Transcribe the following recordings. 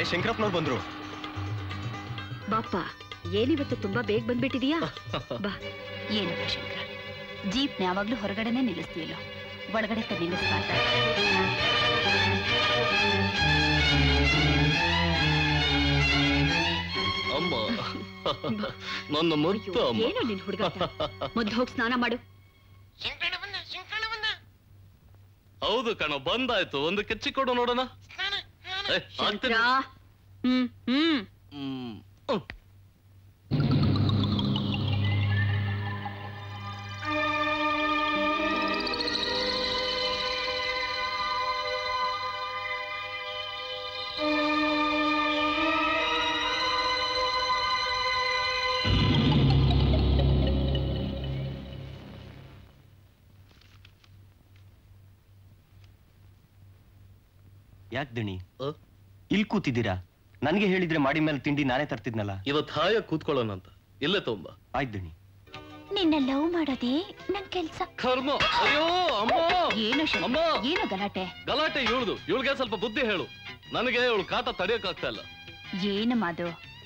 ಶಂಕರಪ್ಪನವ್ರು ಬಂದ್ರು ಬಾಪ್ಪ ಏನಿವತ್ತು ತುಂಬಾ ಬೇಗ ಬಂದ್ಬಿಟ್ಟಿದೀಯಾ ಬಾ ಏನಪ್ಪ ಶಂಕರ ಜೀಪ್ ಯಾವಾಗ್ಲೂ ಹೊರಗಡೆನೆ ನಿಲ್ಲಿಸ್ತೀಯಲ್ಲೋ ಒಳಗಡೆ ತ ನಿಲ್ಲಿಸ್ಬಾರ್ದ ಅಮ್ಮ ನನ್ನ ಮುತ್ತ ಅಯ್ಯೋ, ಅಮ್ಮ ಏನು ನಿನ್ ಹುಡುಗಾಟ ಮೊದ್ಲು ಹೋಗಿ ಸ್ನಾನ ಮಾಡು ಹೌದು ಕಣ ಬಂದಾಯ್ತು ಒಂದು ಕೆಚ್ಚಿ ಕೊಡು ನೋಡೋಣ ಏ, ಶಂಕರ ಹಾಕ್ತೀನಿ. ಹ್ಮ್ ಹ್ಮ್ ಹ್ಮ್. ಹ್ಮ್. ಯಾಕೆ ದಣಿ ಅ? ಇಲ್ಲಿ ಕೂತಿದ್ದೀರಾ ನನಗೆ ಹೇಳಿದ್ರೆ ಮಾಡಿ ಮೇಲೆ ತಿಂಡಿ ನಾನೇ ತರ್ತಿದ್ನಲ್ಲ ಇವತ್ತು ಹಾಯ ಕೂತ್ಕೊಳ್ಳೋಣ ಅಂತ ಇಲ್ಲೇ ತಗೊಂಬ ಆಯ್ತು ದಣಿ ನಿನ್ನ ಲವ್ ಮಾಡೋದೇ ನನ್ ಕೆಲ್ಸ ಕರ್ಮ ಅಯ್ಯೋ ಅಮ್ಮ ಏನು ಶಂಕರ ಅಮ್ಮ ಏನು ಗಲಾಟೆ ಗಲಾಟೆ ಇವಳ್ದು ಇವಳಿಗೆ ಸ್ವಲ್ಪ ಬುದ್ಧಿ ಹೇಳು ನನಗೆ ಇವಳು ಕಾಟ ತಡೆಯಕ್ಕಾಗ್ತಾ ಇಲ್ಲ ಏನು ಮಾದು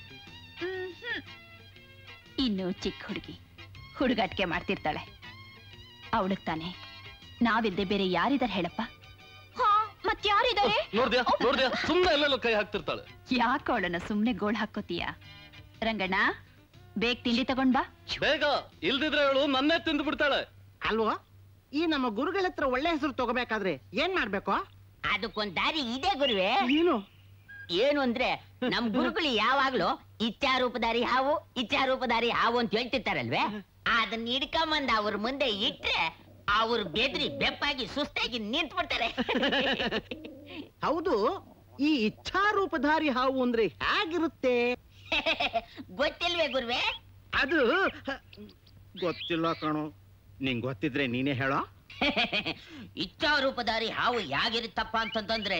ಇನ್ನು ಚಿಕ್ಕ ಹುಡುಗಿ ಹುಡುಗಾಟಿಕೆ ಮಾಡ್ತಿರ್ತಾಳೆ ಅವಳಗ್ ತಾನೆ ನಾವಿಲ್ದೆ ಬೇರೆ ಯಾರಿದಾರೆ ಹೇಳಪ್ಪ ಮತ್ಯಾರಿದ್ದಾರೆ ನೋಡ್ದ್ಯಾ ನೋಡ್ದ್ಯಾ ಸುಮ್ನೆ ಎಲ್ಲೆಲ್ಲೋ ಕೈ ಹಾಕ್ತಿರ್ತಾಳೆ ಯಾಕೆ ಅವಳನ್ನ ಸುಮ್ನೆ ಗೋಳ್ ಹಾಕೋತೀಯ ರಂಗಣ್ಣ ಬೇಗ ತಿಂಡಿ ತಗೊಂಡ್ ಬಾ ಬೇಗ ಇಲ್ದಿದ್ರೆ ಅವಳು ನನ್ನೇ ತಿಂದು ಬಿಡ್ತಾಳೆ ಅಲ್ವೋ ಈ ನಮ್ಮ ಗುರುಗಳ ಹತ್ರ ಒಳ್ಳೆ ಹೆಸರು ತಗೋಬೇಕಾದ್ರೆ ಏನ್ ಮಾಡ್ಬೇಕು ಅದಕ್ಕೊಂದ್ ದಾರಿ ಇದೆ ಗುರುವೆ ಏನು ಏನು ಅಂದ್ರೆ ನಮ್ ಗುರುಗಳು ಯಾವಾಗ್ಲೂ ಇಚ್ಛಾರೂಪದಾರಿ ಹಾವು ಇಚ್ಛಾರೂಪದಾರಿ ಹಾವು ಅಂತ ಹೇಳ್ತಿರ್ತಾರಲ್ವೇ ಅದನ್ನ ಹಿಡ್ಕೊಂಬಂದ್ ಅವ್ರ ಮುಂದೆ ಇಟ್ರೆ ಅವ್ರು ಬೆದ್ರಿ ಬೆಪ್ಪಾಗಿ ಸುಸ್ತಾಗಿ ನಿಂತ್ ಬಿಡ್ತಾರೆ ಹೌದು ಈ ಇಚ್ಛಾರೂಪಧಾರಿ ಹಾವು ಅಂದ್ರೆ ಹೇಗಿರುತ್ತೆ ಗೊತ್ತಿಲ್ವೇ ಗುರುವೆ ಅದು ಹ, ಗೊತ್ತಿಲ್ಲ ಕಣೋ ನಿಂಗ್ ಗೊತ್ತಿದ್ರೆ ನೀನೇ ಹೇಳೋ ಇಚ್ಛಾರೂಪದಾರಿ ಹಾವು ಯಾಗಿರುತ್ತಪ್ಪ ಅಂತಂದ್ರೆ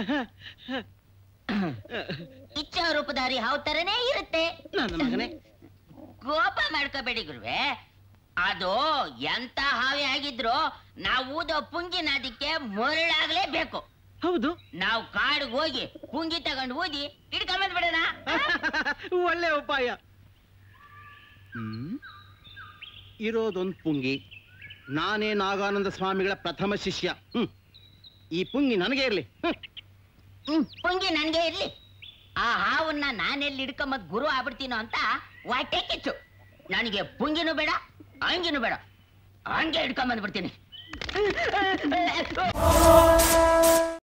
ಇಚ್ಛಾರೂಪದಾರಿ ಹಾವು ತರನೇ ಇರುತ್ತೆ ನನ್ನ ಮಗನೇ ಕೋಪ ಮಾಡ್ಕೋಬೇಡಿ ಗುರುವೆ ಅದು ಎಂತ ಹಾವಿ ಆಗಿದ್ರು ನಾವು ಊದೋ ಪುಂಗಿನ ಅದಕ್ಕೆ ಮರಳಾಗ್ಲೇಬೇಕು ಹೌದು ನಾವು ಕಾಡಿಗೆ ಹೋಗಿ ಪುಂಗಿ ತಗೊಂಡು ಊದಿ ಹಿಡ್ಕೊಂಡ್ ಬಿಡೋಣ ಒಳ್ಳೆ ಉಪಾಯ ಹ್ಮ್ ಇರೋದೊಂದ್ ಪುಂಗಿ ನಾನೇ ನಾಗಾನಂದ ಸ್ವಾಮಿಗಳ ಪ್ರಥಮ ಶಿಷ್ಯ ಹ್ಮ್ ಈ ಪುಂಗಿ ನನಗೆ ಇರ್ಲಿ ಹ್ಮ್ ಹ್ಮ್ ಪುಂಗಿ ನನ್ಗೆ ಇರ್ಲಿ ಆ ಹಾವನ್ನ ನಾನೆಲ್ಲಿ ಹಿಡ್ಕೊಂಬದ್ ಗುರು ಆಗ್ಬಿಡ್ತೀನೋ ಅಂತ ಹೊಟ್ಟೆ ಕಿಚ್ಚು ನನಗೆ ಪುಂಗಿನೂ ಬೇಡ ಹಂಗಿನೂ ಬೇಡ ಹಂಗೆ ಹಿಡ್ಕೊಂಬಂದ್ಬಿಡ್ತೀನಿ